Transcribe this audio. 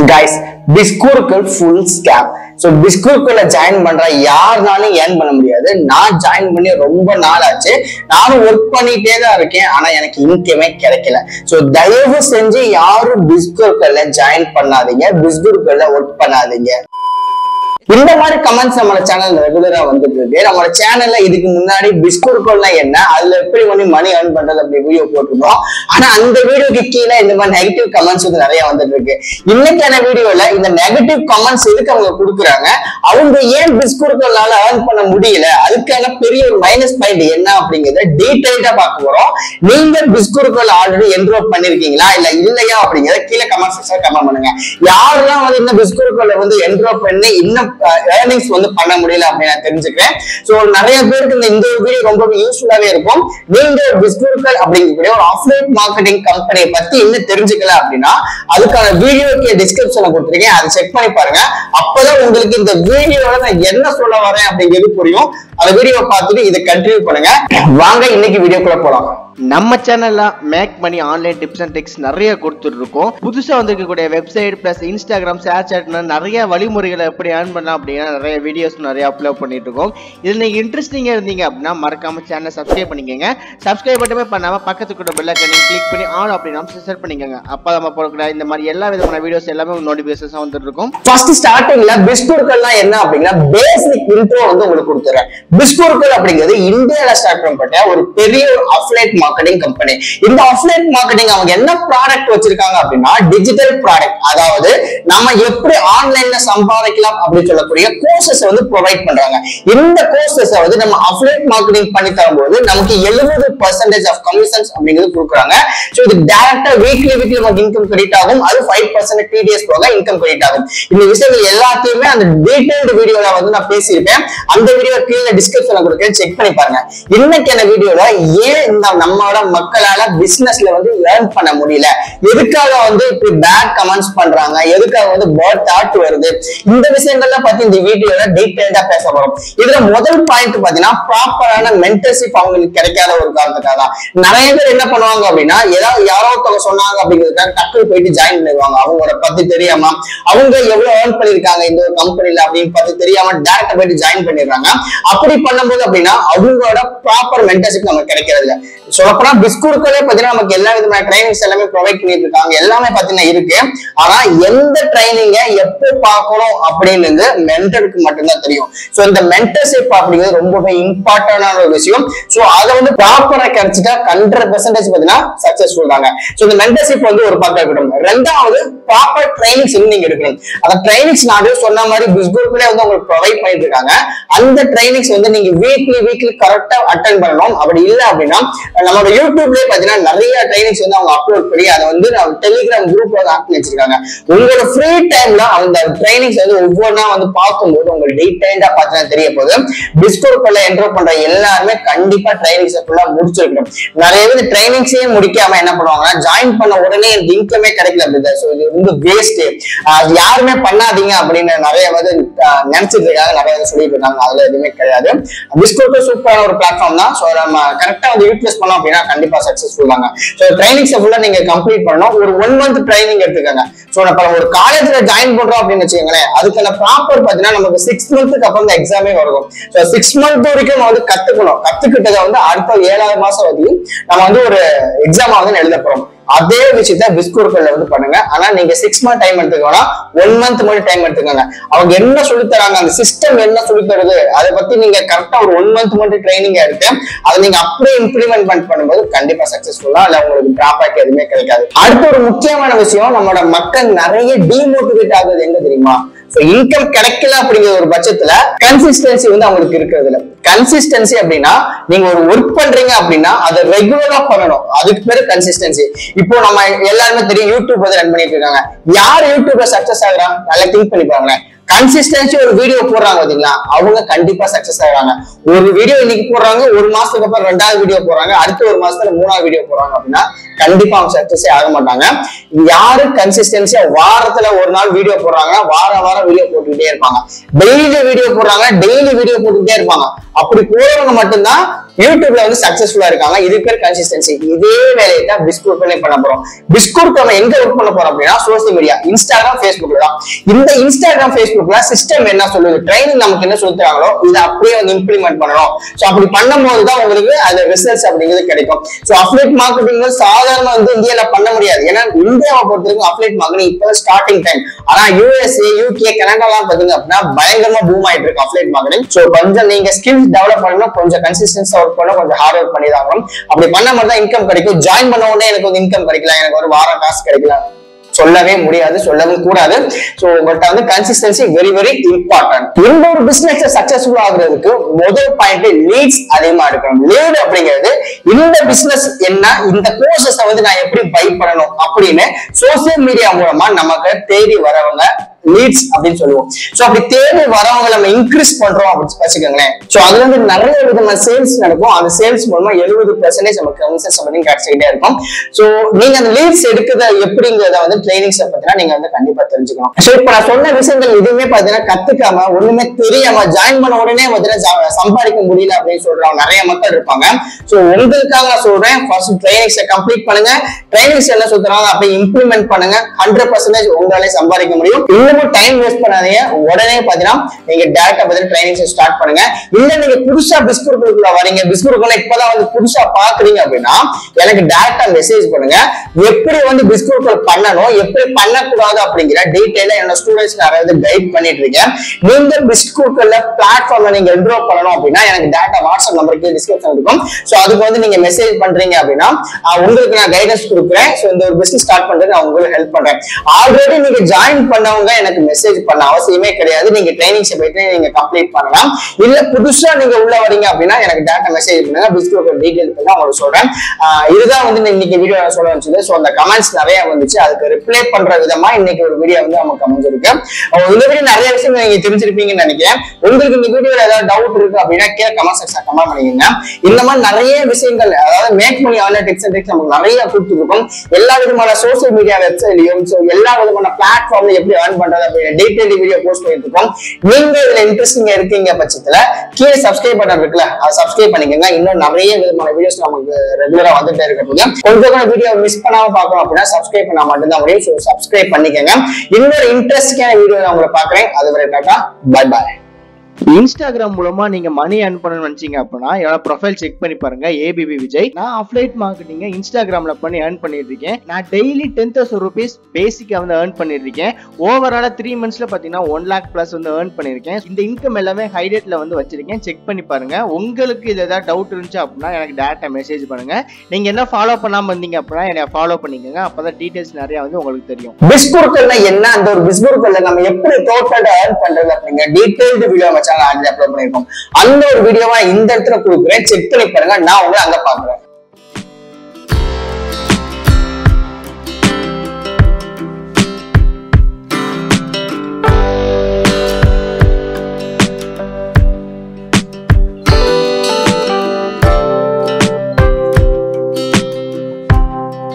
guys பிஸ்கூருக்குள் full scam so பிஸ்கூருக்குள்ள join பண்ற யாருனாலும் ஏர்ன் பண்ண முடியாது நான் ஜாயின் பண்ணி ரொம்ப நாள் ஆச்சு நானும் ஒர்க் பண்ணிட்டே தான் இருக்கேன் ஆனா எனக்கு இன்கமே கிடைக்கல ஸோ தயவு செஞ்சு யாரும் பிஸ்கூருக்குள்ள ஜாயின் பண்ணாதீங்க பிஸ்கூருக்குள்ள ஒர்க் பண்ணாதீங்க இந்த மாதிரி கமெண்ட்ஸ் நம்ம சேனல் ரெகுலரா வந்துட்டு இருக்கு நம்ம சேனல்ல இதுக்கு முன்னாடி பிஸ்கூர்கோல்னா என்ன அதுல எப்படி பண்ணி மணி earn பண்றது அப்படி வீடியோ போட்டிருந்தோம் ஆனா அந்த வீடியோக்கு கீழே இந்த மாதிரி நெகட்டிவ் கமெண்ட்ஸ் வந்து நிறைய வந்துட்டு இருக்கு இன்னைக்கான வீடியோல இந்த நெகட்டிவ் கமெண்ட்ஸ் எதுக்கு அவங்க கொடுக்குறாங்க அவங்க ஏன் பிஸ்கூர்கோல்னால earn பண்ண முடியல அதுக்கான பெரிய ஒரு மைனஸ் பாயிண்ட் என்ன அப்படிங்கறத டீடைல்டா பார்க்க போறோம் நீங்க பிஸ்கூர்கோல் ஆல்ரெடி என்ரோல் பண்ணிருக்கீங்களா இல்ல இல்லையா அப்படிங்கறத கீழே கமெண்ட் செக்ஷன் கமெண்ட் பண்ணுங்க யாரெல்லாம் வந்து இந்த பிஸ்கூர்கோல வந்து என்ரோல் பண்ணி இன்னும் ஏர்னிங்ஸ் வந்து பண்ண முடியல அப்படின்னு நான் தெரிஞ்சுக்கிறேன் சோ நிறைய பேருக்கு இந்த இந்த வீடியோ ரொம்ப யூஸ்ஃபுல்லாவே இருக்கும் நீங்க பிஸ்கூர்கல் அப்படிங்கக்கூடிய ஒரு ஆஃப்லைன் மார்க்கெட்டிங் கம்பெனியை பத்தி இன்னும் தெரிஞ்சுக்கல அப்படின்னா அதுக்கான வீடியோக்கு டிஸ்கிரிப்ஷன்ல கொடுத்துருக்கேன் அதை செக் பண்ணி பாருங்க அப்பதான் உங்களுக்கு இந்த வீடியோல நான் என்ன சொல்ல வரேன் அப்படிங்கிறது புரியும் அந்த வீடியோவை பார்த்துட்டு இதை கண்டினியூ பண்ணுங்க வாங்க இன்னைக்கு வீடியோக்குள்ள போலாம் நம்ம சேனல்ல make money online tips and tricks நிறைய கொடுத்துட்டு இருக்கோம் புதுசா வந்திருக்கக்கூடிய வெப்சைட் பிளஸ் இன்ஸ்டாகிராம் ஷேர் சாட்னு நிறைய வழிமுறைகளை எப்படி ஏர்ன் பண்ணலாம் அப்படின்னா நிறைய வீடியோஸ் நிறைய அப்லோட் பண்ணிட்டு இருக்கோம் இதுல நீங்க இன்ட்ரெஸ்டிங்கா இருந்தீங்க அப்படின்னா மறக்காம சேனலை சப்ஸ்கிரைப் பண்ணிக்கோங்க சப்ஸ்கிரைப் மட்டுமே பண்ணாம பக்கத்து கூட பெல் ஐக்கனை கிளிக் பண்ணி ஆன் அப்படின்னு செட் பண்ணிக்கோங்க அப்ப நம்ம போடக்கூடிய இந்த மாதிரி எல்லா விதமான வீடியோஸ் எல்லாமே நோட்டிபிகேஷன்ஸ் வந்துட்டு இருக்கும் ஃபர்ஸ்ட் ஸ்டார்டிங்ல பிஸ்கூர்கல்லாம் என்ன அப்படின்னா பேசிக் இன்ட்ரோ வந்து உங்களுக்கு கொடுத்துறேன் பிஸ்கூர்கல் அப்படிங்கிறது இந்தியால ஸ்டார்ட் பண்ணப்பட்ட ஒரு பெரிய ஒரு அஃப்லைட் மார்க்கெட்டிங் கம்பெனி இந்த அஃப்லைட் மார்க்கெட்டிங் அவங்க என்ன ப்ராடக்ட் வச்சிருக்காங்க அப்படின்னா டிஜிட்டல் ப்ராடக்ட் அதாவது நம்ம எப்படி ஆன்லைன்ல சம்பாதிக்கலாம் அப்படின்னு சொல்லக்கூடிய கோர்சஸ் வந்து ப்ரொவைட் பண்றாங்க இந்த கோர்சஸ் வந்து நம்ம அஃப்லைட் மார்க்கெட்டிங் பண்ணி தரும்போது நமக்கு எழுபது பர்சன்டேஜ் ஆஃப் கமிஷன்ஸ் அப்படிங்கிறது கொடுக்குறாங்க ஸோ இது டேரக்டா வீக்லி வீக்லி நமக்கு இன்கம் கிரெடிட் ஆகும் அது ஃபைவ் பர்சன்ட் டிடிஎஸ் போக இன்கம் கிரெடிட் ஆகும் இந்த விஷயங்கள் எல்லாத்தையுமே அந்த டீடைல்டு வீடியோல வந்து நான் பேசியிருப்பேன் அந்த வீடியோ கீழே டிஸ்கிரிப்ஷன்ல கொடுக்குறேன் செக் பண்ணி பாருங்க இன்னைக்கான வீடியோல ஏன் இந்த நம்மளோட மக்களால பிசினஸ்ல வந்து ஏர்ன் பண்ண முடியல எதுக்காக வந்து இப்படி பேட் கமெண்ட்ஸ் பண்றாங்க எதுக்காக வந்து பேட் தாட் வருது இந்த விஷயங்கள்லாம் பத்தி இந்த வீடியோல டீடைல்டா பேச போறோம் இதுல முதல் பாயிண்ட் பாத்தீங்கன்னா ப்ராப்பரான மென்டர்ஷிப் அவங்களுக்கு கிடைக்காத ஒரு காரணத்துக்காக தான் நிறைய பேர் என்ன பண்ணுவாங்க அப்படின்னா ஏதாவது யாரோ ஒருத்தவங்க சொன்னாங்க அப்படிங்கிறதுக்காக டக்குனு போயிட்டு ஜாயின் பண்ணிடுவாங்க அவங்களோட பத்தி தெரியாம அவங்க எவ்வளவு ஏர்ன் பண்ணிருக்காங்க இந்த ஒரு கம்பெனில அப்படின்னு பத்தி தெரியாம டேரக்டா போயிட்டு ஜாயின் பண்ணிடுறாங்க அப்படி பண்ணும்போது அப்படின்னா அவங்களோட ப்ராப்பர் மென்டர்ஷிப் நமக்கு கிடைக்கிறது இல்ல சொல்லப்போனா பிஸ்கூருக்களே பாத்தீங்கன்னா நமக்கு எல்லா விதமான ட்ரைனிங்ஸ் எல்லாமே ப்ரொவைட் பண்ணிட்டு இருக்காங்க எல்லாமே பாத்தீங்கன்னா இருக்கு ஆனா எந்த ட்ரைனிங்க எப்போ பார்க்கணும் அப்படின்னு மென்டருக்கு மட்டும்தான் தெரியும் சோ இந்த மென்டர்ஷிப் அப்படிங்கிறது ரொம்பவே இம்பார்ட்டன்டான ஒரு விஷயம் சோ அதை வந்து ப்ராப்பரா கிடைச்சிட்டா ஹண்ட்ரட் பெர்சன்டேஜ் பாத்தீங்கன்னா சக்சஸ்ஃபுல் தாங்க சோ இந்த மென்டர்ஷிப் வந்து ஒரு பக்கம் இருக்கட்டும் ரெண்டாவது ப்ராப்பர் ட்ரைனிங்ஸ் வந்து நீங்க எடுக்கணும் அந்த ட்ரைனிங்ஸ் நான் அப்படியே சொன்ன மாதிரி பிஸ்கூருக்குள்ளே வந்து உங்களுக்கு ப்ரொவைட் பண்ணிட்டு இருக்காங்க அந்த ட்ரைனிங்ஸ் வந்து நீங்க வீக்லி வீக்லி கரெக்டா அட்டன் பண்ணணும் அப்படி இல்லை அப்படின்னா நம்மளோட யூடியூப்லயே பாத்தீங்கன்னா நிறைய ட்ரைனிங்ஸ் வந்து அவங்க அப்லோட் பண்ணி அதை வந்து நம்ம டெலிகிராம் குரூப்ல வந்து ஆட் பண்ணி வச்சிருக்காங்க உங்களோட ஃப்ரீ டைம்ல அந்த ட்ரைனிங்ஸ் வந்து ஒவ்வொன்றா வந்து பார்க்கும்போது உங்களுக்கு டீடைல்டா பார்த்தீங்கன்னா தெரிய போகுது டிஸ்கோர்க்குள்ள என்ரோல் பண்ற எல்லாருமே கண்டிப்பா ட்ரைனிங்ஸ் ஃபுல்லா முடிச்சிருக்கணும் நிறைய பேர் ட்ரைனிங்ஸே முடிக்காம என்ன பண்ணுவாங்கன்னா ஜாயின் பண்ண உடனே எனக்கு இன்கமே கிடைக்கல அப்படிதான் ஸோ இது வந்து வேஸ்ட் யாருமே பண்ணாதீங்க அப்படின்னு நிறைய வந்து ஆஹ், நினைச்சிட்டு இருக்காங்க நிறைய பேர் சொல்லிட்டு இருக்காங்க அதுல எதுவுமே கிடையாது டிஸ்கோர்க்கு சூப்பரான ஒரு பிளாட்ஃபார்ம் தான் ஸோ நம்ம கரெக்டா வந்து யூட்டிலைஸ் பண்ணோம் அப்படின்னா கண்டிப்பா சக்சஸ்ஃபுல் தாங்க ஸோ ட்ரைனிங்ஸ் ஃபுல்லா நீங்க கம்ப்ளீட் பண்ணணும் ஒரு ஒன் மந்த் ட்ரைனிங் எடுத்துக்கோங்க ஸோ நம்ம ஒரு காலேஜ்ல ஜாயின் பண்றோம் அப்படின்னு வச்சுக்கோங்களேன் அதுக்கான ப்ராப்பர் பாத்தீங்கன்னா நமக்கு சிக்ஸ் மந்த்துக்கு அப்புறம் தான் எக்ஸாமே வரும் ஸோ சிக்ஸ் மந்த் வரைக்கும் நம்ம வந்து கத்துக்கணும் கத்துக்கிட்டதை வந்து அடுத்த ஏழாவது மாசம் வரைக்கும் நம்ம வந்து ஒரு எக்ஸாம் வந்து எழுத போறோம் அதே விஷயத்த பிஸ்கூர்கல்ல வந்து பண்ணுங்க ஆனா நீங்க சிக்ஸ் மந்த் டைம் எடுத்துக்கோனா ஒன் மந்த் மட்டும் டைம் எடுத்துக்கோங்க அவங்க என்ன சொல்லி தராங்க அந்த சிஸ்டம் என்ன சொல்லி தருது அதை பத்தி நீங்க கரெக்டா ஒரு ஒன் மந்த் மட்டும் ட்ரைனிங் எடுத்து அதை நீங்க அப்படியே இம்ப்ளிமெண்ட் பண்ண பண்ணும்போது கண்டிப்பா சக்சஸ்ஃபுல்லா இல்ல உங்களுக்கு டிராபேக் எதுவுமே கிடைக்காது அடுத்த ஒரு முக்கியமான விஷயம் நம்மளோட மக்கள் நிறைய டிமோட்டிவேட் ஆகுது எங்க தெரியுமா ஸோ இன்கம் கிடைக்கல அப்படிங்கிற ஒரு பட்சத்துல கன்சிஸ்டன்சி வந்து அவங்களுக்கு இருக்கிறது இல்ல கன்சிஸ்டன்சி அப்படின்னா நீங்க ஒரு ஒர்க் பண்றீங்க அப்படின்னா அதை ரெகுலரா பண்ணணும் அதுக்கு பேரு கன்சிஸ்டன்சி இப்போ நம்ம எல்லாருமே தெரியும் யூடியூப் வந்து ரன் பண்ணிட்டு இருக்காங்க யார் யூடியூப்ல சக்சஸ் ஆகுறா நல்லா திங்க் பண்ணி பாருங்களேன் கன்சிஸ்டன்சி ஒரு வீடியோ போடுறாங்க பாத்தீங்களா அவங்க கண்டிப்பா சக்சஸ் ஆகுறாங்க ஒரு வீடியோ இன்னைக்கு போடுறாங்க ஒரு மாசத்துக்கு அப்புறம் ரெண்டாவது வீடியோ போடுறாங்க அடுத்த ஒரு மாசத்துல மூணாவது வீடியோ போடுறாங்க அப்படின்னா கண்டிப்பா அவங்க சக்சஸே ஆக மாட்டாங்க யாரு கன்சிஸ்டன்சியா வாரத்துல ஒரு நாள் வீடியோ போடுறாங்கன்னா வாரம் வாரம் வீடியோ போட்டுக்கிட்டே இருப்பாங்க டெய்லி வீடியோ போடுறாங்க டெய்லி வீடியோ போட்டுக்கிட்டே இருப்பாங்க அப்படி போறவங்க மட்டும்தான் யூடியூப்ல வந்து சக்சஸ்ஃபுல்லா இருக்காங்க இது பேர் கன்சிஸ்டன்சி இதே வேலையை தான் பிஸ்கூட் பண்ண போறோம் பிஸ்கூட் நம்ம எங்க ஒர்க் பண்ண போறோம் அப்படின்னா சோசியல் மீடியா இன்ஸ்டாகிராம் ஃபேஸ்புக்ல தான் இந்த இன்ஸ்டாகிராம் ஃபேஸ்புக்ல சிஸ்டம் என்ன சொல்லுது ட்ரைனிங் நமக்கு என்ன சொல்லி தராங்களோ இதை அப்படியே வந்து இம்ப்ளிமெண்ட் பண்ணணும் ஸோ அப்படி பண்ணும்போது தான் உங்களுக்கு அது ரிசல்ட்ஸ் அப்படிங்கிறது கிடைக்கும் ஸோ அஃப்லேட் மார்க்கெட்டிங் சாதாரண வந்து இந்தியால பண்ண முடியாது ஏன்னா இந்தியாவை பொறுத்த வரைக்கும் அஃப்லேட் மார்க்கெட்டிங் இப்போ ஸ்டார்டிங் டைம் ஆனா யூஎஸ்ஏ யூகே கனடாலாம் பாத்தீங்க அப்படின்னா பயங்கரமா பூம் ஆயிட்டு இருக்கு அஃப்லேட் மார்க்கெட்டிங் ஸோ கொஞ்சம் நீங்க ஸ்கில்ஸ் டெவலப் பண்ணணும் கொஞ்சம் கன்சிஸ்டன்ஸா ஒர்க் பண்ணணும் கொஞ்சம் ஹார்ட் ஒர்க் பண்ணி தான் ஆகணும் அப்படி பண்ண மாதிரி தான் இன்கம் கிடைக்கும் ஜாயின் பண்ண உடனே எனக்கு வந்து இன்கம் கிடைக்கல எனக்கு ஒரு வாரம் காசு கிடைக்கல சொல்லவே முடியாது சொல்லவும் கூடாது சோ பட் வந்து கன்சிஸ்டன்சி வெரி வெரி இம்பார்ட்டன்ட் இந்த ஒரு பிசினஸ் சக்சஸ்ஃபுல் ஆகுறதுக்கு முதல் பாயிண்ட் லீட்ஸ் அதிகமா எடுக்கணும் லீட் அப்படிங்கிறது இந்த பிசினஸ் என்ன இந்த கோர்சஸ் வந்து நான் எப்படி பை பண்ணணும் அப்படின்னு சோசியல் மீடியா மூலமா நமக்கு தேடி வரவங்க லீட்ஸ் அப்படின்னு சொல்லுவோம் சோ அப்படி தேடி வரவங்க நம்ம இன்க்ரீஸ் பண்றோம் அப்படின்னு வச்சுக்கோங்களேன் சோ அதுல இருந்து நிறைய விதமான சேல்ஸ் நடக்கும் அந்த சேல்ஸ் மூலமா எழுபது பெர்சன்டேஜ் நமக்கு கமிஷன்ஸ் அப்படின்னு கிடைச்சிக்கிட்டே இருக்கும் சோ நீங்க அந்த லீட்ஸ் எடுக்கிறத எப்படிங்கிறத வந்து ட்ரைனிங்ஸ் பத்தினா நீங்க வந்து கண்டிப்பா தெரிஞ்சுக்கணும் சோ இப்ப நான் சொன்ன விஷயங்கள் எதுவுமே பாத்தீங்கன்னா கத்துக்காம ஒண்ணுமே தெரியாம ஜாயின் பண்ண உடனே பாத்தீங்கன்னா ஜா- சம்பாதிக்க முடியல அப்படின்னு சொல்றவங்க நிறைய மக்கள் இருப்பாங்க சோ உங்களுக்காக நான் சொல்றேன் ஃபர்ஸ்ட் ட்ரைனிங்ஸ் கம்ப்ளீட் பண்ணுங்க ட்ரைனிங்ஸ் என்ன சொல்றாங்க அப்படியே இம்ப்ளிமெண்ட் பண்ணுங்க ஹண்ட்ரட் பர்சன்டேஜ் உங்களாலே சம்பாதிக்க முடியும் இன்னமும் டைம் வேஸ்ட் பண்ணாதீங்க உடனே பாத்தீங்கன்னா நீங்க டேரக்டா பத்தி ட்ரைனிங்ஸ் ஸ்டார்ட் பண்ணுங்க இல்ல நீங்க புதுசா பிஸ்கூருக்குள்ள வரீங்க பிஸ்கூருக்குள்ள இப்பதான் வந்து புதுசா பாக்குறீங்க அப்படின்னா எனக்கு டேரக்டா மெசேஜ் பண்ணுங்க எப்படி வந்து பிஸ்கூருக்குள்ள பண்ணணும் எப்படி பண்ணக்கூடாது அப்படிங்கிற டீட்டெயில என்னோட ஸ்டூடெண்ட்ஸ் நிறைய வந்து கைட் பண்ணிட்டு இருக்கேன் நீங்க பிஸ்கூருக்குள்ள பிளாட்ஃபார்ம்ல நீங்க என்ரோல் பண்ணணும் அப்படின்னா எனக்கு டேரக்டா வாட்ஸ்அப் நம்பருக்கு டிஸ்கிரிப்ஷன் இருக்கும் சோ அதுக்கு வந்து நீங்க மெசேஜ் பண்றீங்க அப்படின்னா ஆஹ் உங்களுக்கு நான் கைடன்ஸ் கொடுக்குறேன் சோ இந்த ஒரு பிசினஸ் ஸ்டார்ட் பண்றது நான் உங்களுக்கு ஹெல்ப் பண்றேன் ஆல்ரெடி நீங்க ஜாயின் பண்ணவங்க எனக்கு மெசேஜ் பண்ண அவசியமே கிடையாது நீங்க ட்ரைனிங்ஸ் போயிட்டு நீங்க கம்ப்ளீட் பண்ணலாம் இல்ல புதுசா நீங்க உள்ள வரீங்க அப்படின்னா எனக்கு டேட்டா மெசேஜ் பண்ணுங்க பிஸ்கோட டீடைல் பண்ணி நான் உங்களுக்கு சொல்றேன் ஆஹ் இதுதான் வந்து நான் இன்னைக்கு வீடியோ சொல்ல வச்சது ஸோ அந்த கமெண்ட்ஸ் நிறைய வந்துச்சு அதுக்கு ரிப்ளை பண்ற விதமா இன்னைக்கு ஒரு வீடியோ வந்து நமக்கு அமைஞ்சிருக்கு அஹ் இந்த வீடியோ நிறைய விஷயம் நீங்க தெரிஞ்சிருப்பீங்கன்னு நினைக்கிறேன் உங்களுக்கு இந்த வீடியோல ஏதாவது டவுட் இருக்கு அப்படின்னா கீழே கமெண்ட் செக்ஷன் கமெண்ட் பண்ணிக்கோங்க இந்த மாதிரி நிறைய விஷயங்கள் அதாவது make money online tips and tricks நமக்கு நிறைய கொடுத்துருக்கோம் எல்லா விதமான சோசியல் மீடியா வெப்சைட்லயும் ஸோ எல்லா விதமான பிளாட்ஃபார்ம்ல எப்படி ஏர்ன் பண்றது அப்படின்னு டீடைல் வீடியோ போஸ்ட் பண்ணிட்டு இருக்கோம் நீங்க இதுல இன்ட்ரெஸ்டிங்கா இருக்கீங்க பட்சத்துல கீழே சப்ஸ்கிரைப் பட்டன் இருக்குல்ல அதை சப்ஸ்கிரைப் பண்ணிக்கோங்க இன்னும் நிறைய விதமான வீடியோஸ் நமக்கு ரெகுலரா வந்துட்டே இருக்கிறது கொஞ்சம் கூட வீடியோ மிஸ் பண்ணாம பார்க்கணும் அப்படின்னா சப்ஸ்கிரைப் பண்ணா மட்டும்தான் முடியும் ஸோ சப்ஸ்கிரைப் பண்ணிக்கோங்க இன்னொரு இன்ட்ரெஸ்டிங்கான வீடியோ நான் உங்களை பாக்குறேன் அதுவரை டாட்டா பை பாய் இன்ஸ்டாகிராம் மூலமா நீங்க மணி earn பண்ணணும்னு நினைச்சீங்க அப்படின்னா என்னோட ப்ரொஃபைல் செக் பண்ணி பாருங்க ஏபிபி விஜய் நான் அஃப்லைட் மார்க்கெட்டிங்க இன்ஸ்டாகிராம்ல பண்ணி earn பண்ணிட்டு இருக்கேன் நான் டெய்லி டென் தௌசண்ட் ருபீஸ் பேசிக்கா வந்து earn பண்ணிட்டு இருக்கேன் ஓவராலா த்ரீ மந்த்ஸ்ல பாத்தீங்கன்னா ஒன் லேக் பிளஸ் வந்து earn பண்ணிருக்கேன் இந்த இன்கம் எல்லாமே ஹைலைட்ல வந்து வச்சிருக்கேன் செக் பண்ணி பாருங்க உங்களுக்கு இது ஏதாவது டவுட் இருந்துச்சு அப்படின்னா எனக்கு டேரக்டா மெசேஜ் பண்ணுங்க நீங்க என்ன ஃபாலோ பண்ணாம இருந்தீங்க அப்படின்னா என்னை ஃபாலோ பண்ணிக்கோங்க அப்பதான் டீடைல்ஸ் நிறைய வந்து உங்களுக்கு தெரியும் பிஸ்குருக்கள்னா என்ன அந்த ஒரு பிஸ்குருக்கள்ல நம்ம எப்படி டோட்டல் ஏர்ன் பண்றது அப்படிங்க டீடைல்டு வீடியோ நம்ம சேனல் ஆல்ரெடி அப்லோட் பண்ணிருக்கோம் அந்த ஒரு வீடியோவா இந்த இடத்துல கொடுக்குறேன் செக் பண்ணி பாருங்க நான் உங்களை அங்க பாக்குறேன்